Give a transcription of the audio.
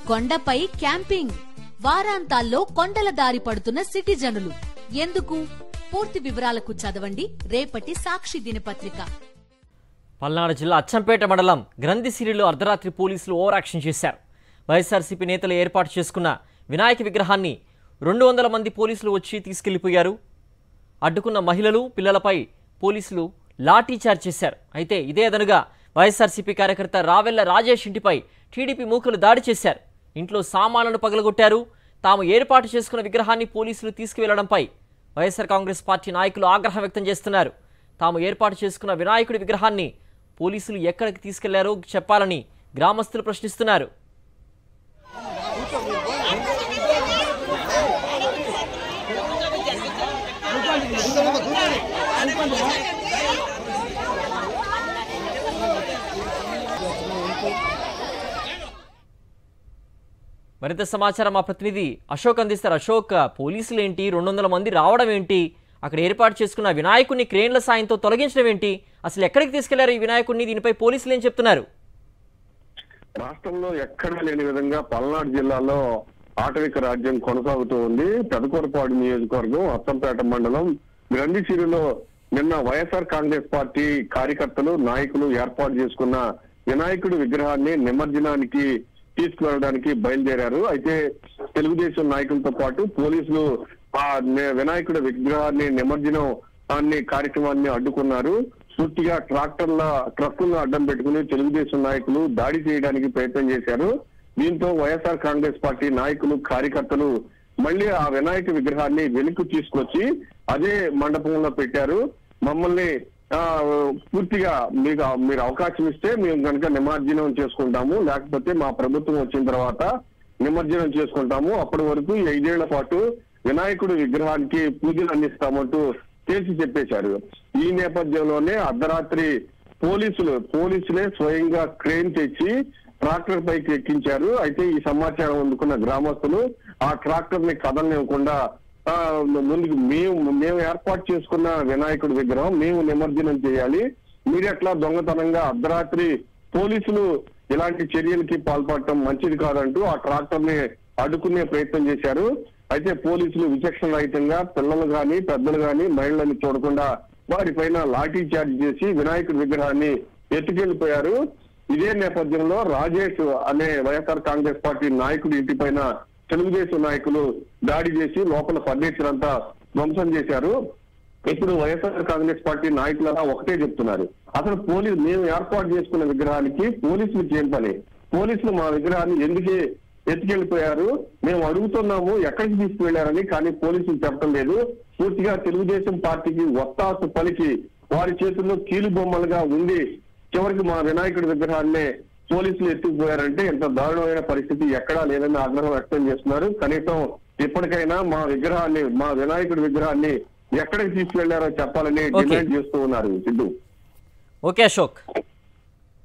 కొండపై క్యాంపింగ్ వారాంతాల్లో కొండల దారి పడుతున్న సిటిజనులు ఎందుకు పూర్తి వివరాలకు చదవండి రేపటి సాక్షి దినపత్రిక పల్నాడు జిల్లా అచ్చంపేట మండలం గ్రంథిసిరిలో అర్ధరాత్రి పోలీసులు ఓవర్ యాక్షన్ చేశారు వైఎస్ఆర్సీపీ నేతలు ఏర్పాటు చేసుకున్న వినాయక విగ్రహాన్ని రెండు వందల మంది పోలీసులు వచ్చి తీసుకెళ్లిపోయారు అడ్డుకున్న మహిళలు పిల్లలపై పోలీసులు లాఠీ చార్జ్ చేశారు అయితే ఇదే అదనుగా వైఎస్ఆర్సీపీ కార్యకర్త రావెల్ల రాజేష్ ఇంటిపై టీడీపీ మూకలు దాడి చేశారు ఇంట్లో సామాన్లను పగలగొట్టారు తాము ఏర్పాటు చేసుకున్న విగ్రహాన్ని పోలీసులు తీసుకువెళ్లడంపై వైఎస్ఆర్ కాంగ్రెస్ పార్టీ నాయకులు ఆగ్రహం వ్యక్తం చేస్తున్నారు తాము ఏర్పాటు చేసుకున్న వినాయకుడి విగ్రహాన్ని పోలీసులు ఎక్కడికి తీసుకెళ్లారో చెప్పాలని గ్రామస్తులు ప్రశ్నిస్తున్నారు మరింత సమాచారం మా ప్రతినిధి అశోక్ అందిస్తారు అశోక్ పోలీసులు ఏంటి రెండు వందల మంది రావడం ఏంటి అక్కడ ఏర్పాటు చేసుకున్న వినాయకుడిని క్రేన్ల సాయంతో తొలగించడం ఏంటి అసలు ఎక్కడికి తీసుకెళ్లారు ఈ వినాయకుడిని దీనిపై పోలీసులు ఏం చెప్తున్నారు రాష్ట్రంలో ఎక్కడా లేని విధంగా పల్నాడు జిల్లాలో ఆటవిక రాజ్యం కొనసాగుతూ ఉంది పెదకూరపాడు నియోజకవర్గం అత్తంపేట మండలం గ్రంథిసిరిలో నిన్న వైఎస్ఆర్ కాంగ్రెస్ పార్టీ కార్యకర్తలు నాయకులు ఏర్పాటు చేసుకున్న వినాయకుడి విగ్రహాన్ని నిమజ్జనానికి తీసుకువెళ్ళడానికి బయలుదేరారు అయితే తెలుగుదేశం నాయకులతో పాటు పోలీసులు ఆ ని- వినాయకుడి విగ్రహాన్ని నిమజ్జనం అన్ని కార్యక్రమాన్ని అడ్డుకున్నారు పూర్తిగా ట్రాక్టర్ల ట్రక్కులను అడ్డం పెట్టుకుని తెలుగుదేశం నాయకులు దాడి చేయడానికి ప్రయత్నం చేశారు దీంతో వైఎస్ఆర్ కాంగ్రెస్ పార్టీ నాయకులు కార్యకర్తలు మళ్ళీ ఆ వినాయక విగ్రహాన్ని వెనక్కి తీసుకొచ్చి అదే మండపంలో పెట్టారు మమ్మల్ని ఆ, పూర్తిగా మీకు మీరు అవకాశం ఇస్తే మేము కనుక నిమజ్జనం చేసుకుంటాము లేకపోతే మా ప్రభుత్వం వచ్చిన తర్వాత నిమజ్జనం చేసుకుంటాము అప్పటి వరకు ఈ ఐదేళ్ల పాటు వినాయకుడి విగ్రహానికి పూజలు అందిస్తామంటూ తేల్చి చెప్పేశారు ఈ నేపథ్యంలోనే అర్ధరాత్రి పోలీసులు పోలీసులే స్వయంగా క్రేన్ తెచ్చి ట్రాక్టర్ పైకి ఎక్కించారు అయితే ఈ సమాచారం అందుకున్న గ్రామస్తులు ఆ ట్రాక్టర్ ని కదలనివ్వకుండా ఆ, ముందుకు మేము మేము ఏర్పాటు చేసుకున్న వినాయకుడి విగ్రహం మేము నిమజ్జనం చేయాలి మీరు ఎట్లా దొంగతనంగా అర్ధరాత్రి పోలీసులు ఇలాంటి చర్యలకి పాల్పడటం మంచిది కాదంటూ ఆ ట్రాక్టర్ ని అడ్డుకునే ప్రయత్నం చేశారు అయితే పోలీసులు విచక్షణ రహితంగా పిల్లలు గాని పెద్దలు గాని మహిళలని చూడకుండా వారిపైన లాఠీ చార్జ్ చేసి వినాయకుడి విగ్రహాన్ని ఎత్తుకెళ్లిపోయారు ఇదే నేపథ్యంలో రాజేష్ అనే వైఎస్ఆర్ కాంగ్రెస్ పార్టీ నాయకుడి ఇంటిపైన తెలుగుదేశం నాయకులు దాడి చేసి లోపల ఫర్నిచర్ అంతా ధ్వంసం చేశారు ఇప్పుడు వైఎస్ఆర్ కాంగ్రెస్ పార్టీ నాయకులరా ఒకటే చెప్తున్నారు అసలు పోలీసు మేము ఏర్పాటు చేసుకున్న విగ్రహానికి పోలీసులకు ఏం పని పోలీసులు మా విగ్రహాన్ని ఎందుకే ఎత్తుకెళ్లిపోయారు మేము అడుగుతున్నాము ఎక్కడికి తీసుకువెళ్లారని కానీ పోలీసులు చెప్పడం లేదు పూర్తిగా తెలుగుదేశం పార్టీకి ఒత్తాసు పలికి వారి చేతుల్లో కీలు బొమ్మలుగా ఉండి చివరికి మా వినాయకుడి విగ్రహాన్ని పోలీసులు ఎత్తుకుపోయారంటే ఎంత దారుణమైన పరిస్థితి ఎక్కడా లేదని ఆగ్రహం వ్యక్తం చేస్తున్నారు కనీసం ఇప్పటికైనా మా విగ్రహాన్ని మా వినాయకుడి విగ్రహాన్ని ఎక్కడికి తీసుకెళ్లారో చెప్పాలని Okay. డిమాండ్ చేస్తూ ఉన్నారు సిద్ధు ఓకే అశోక్